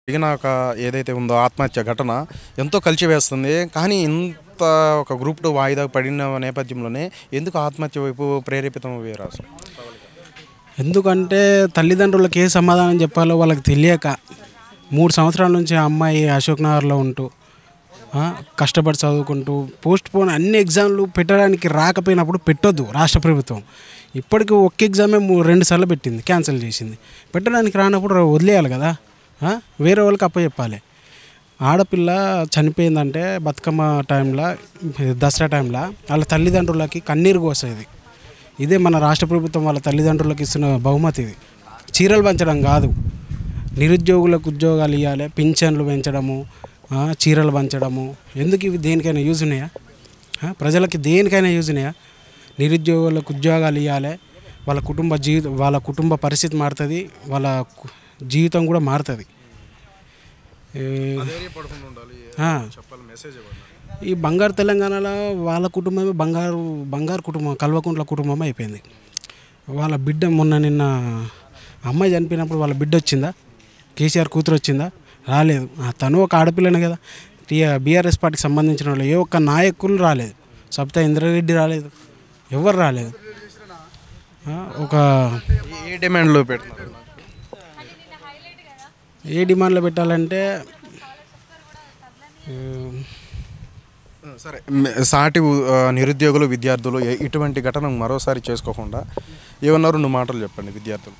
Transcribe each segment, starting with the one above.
జరిగిన ఒక ఏదైతే ఉందో ఆత్మహత్య ఘటన ఎంతో కలిచివేస్తుంది కానీ ఇంత ఒక గ్రూప్ టూ వాయిదా పడిన నేపథ్యంలోనే ఎందుకు ఆత్మహత్య వైపు ప్రేరేపితం అయ్యారు అసలు ఎందుకంటే తల్లిదండ్రులకు ఏ సమాధానం చెప్పాలో వాళ్ళకి తెలియక మూడు సంవత్సరాల నుంచి ఆ అమ్మాయి అశోక్ నగర్లో ఉంటూ ఆ, కష్టపడి చదువుకుంటూ పోస్ట్ పోన్ అన్ని ఎగ్జామ్లు పెట్టడానికి రాకపోయినప్పుడు పెట్టొద్దు రాష్ట్ర ప్రభుత్వం ఇప్పటికి ఒక్క ఎగ్జామే మూ- రెండు సార్లు పెట్టింది క్యాన్సిల్ చేసింది పెట్టడానికి రానప్పుడు వదిలేయాలి కదా ఆ, వేరే వాళ్ళకి అప్పచెప్పాలి ఆడపిల్ల చనిపోయిందంటే బతుకమ్మ టైంలో దసరా టైంలో వాళ్ళ తల్లిదండ్రులకి కన్నీరు కోసేది ఇదే మన రాష్ట్ర ప్రభుత్వం వాళ్ళ తల్లిదండ్రులకు ఇస్తున్న బహుమతి ఇది చీరలు పంచడం కాదు నిరుద్యోగులకు ఉద్యోగాలు ఇవ్వాలి పింఛన్లు పెంచడము ఆ, చీరలు పంచడము ఎందుకు ఇవి దేనికైనా యూజ్ ఉన్నాయా ఆ, ప్రజలకి దేనికైనా యూజ్ ఉన్నాయా నిరుద్యోగులకు ఉద్యోగాలు ఇవ్వాలి వాళ్ళ కుటుంబ జీవితం వాళ్ళ కుటుంబ పరిస్థితి మారుతుంది వాళ్ళ కు- జీవితం కూడా మారుతుంది ఏ, ఆ. ఈ బంగారు తెలంగాణలో వాళ్ళ కుటుంబమే బంగారు బంగారు కుటుంబం కల్వకుంట్ల కుటుంబం అయిపోయింది వాళ్ళ బిడ్డ మొన్న నిన్న అమ్మాయి చనిపోయినప్పుడు వాళ్ళ బిడ్డ వచ్చిందా కేసీఆర్ కూతురు వచ్చిందా రాలేదు ఆ, తను ఒక ఆడపిల్లనే కదా బీఆర్ఎస్ పార్టీకి సంబంధించిన వాళ్ళు ఏ ఒక్క నాయకులు రాలేదు సబితా ఇంద్రారెడ్డి రాలేదు ఎవరు రాలేదు ఆ, ఒక ఏ డిమాండ్లు పెడుతున్నారు ఏ డిమాండ్లో పెట్టాలంటే ఆ, సరే మ్, సాటి ఉ- ఆ, నిరుద్యోగులు విద్యార్థులు ఎ- ఇటువంటి ఘటన మరోసారి చేసుకోకుండా ఏమన్నారు రెండు మాటలు చెప్పండి విద్యార్థులు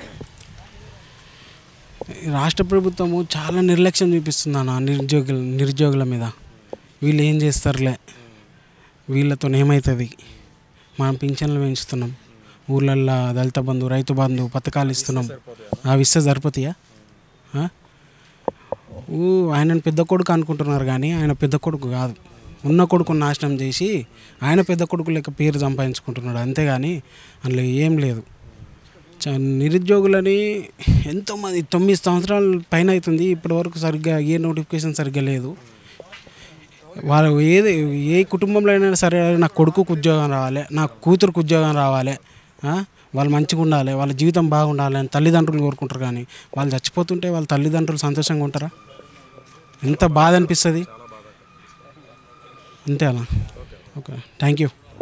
ఈ రాష్ట్ర ప్రభుత్వము చాలా నిర్లక్ష్యం చూపిస్తుంది అన్న నిరుద్యోగుల నిరుద్యోగుల మీద వీళ్ళు ఏం చేస్తారులే వీళ్ళతో ఏమవుతుంది మనం పింఛన్లు పెంచుతున్నాం ఊళ్ళల్లో దళిత బంధు రైతు బంధు పథకాలు ఇస్తున్నాం అవి ఇస్తే సరిపోతాయా ఆ? ఊ ఆయనను పెద్ద కొడుకు అనుకుంటున్నారు కానీ ఆయన పెద్ద కొడుకు కాదు ఉన్న కొడుకుని నాశనం చేసి ఆయన పెద్ద కొడుకు లెక్క పేరు సంపాదించుకుంటున్నాడు అంతేగాని అందులో ఏం లేదు చ- నిరుద్యోగులని ఎంతోమంది తొమ్మిది సంవత్సరాల పైన అవుతుంది ఇప్పటివరకు సరిగ్గా ఏ నోటిఫికేషన్ సరిగ్గా లేదు వాళ్ళు ఏది ఏ కుటుంబంలో అయినా సరే నా కొడుకుకు ఉద్యోగం రావాలి నా కూతురుకు ఉద్యోగం రావాలి ఆ? వాళ్ళు మంచిగా ఉండాలి వాళ్ళ జీవితం బాగుండాలి అని తల్లిదండ్రులు కోరుకుంటారు కానీ వాళ్ళు చచ్చిపోతుంటే వాళ్ళ తల్లిదండ్రులు సంతోషంగా ఉంటారా ఎంత బాధ అనిపిస్తుంది అంతే అలా ఓకే థ్యాంక్ యూ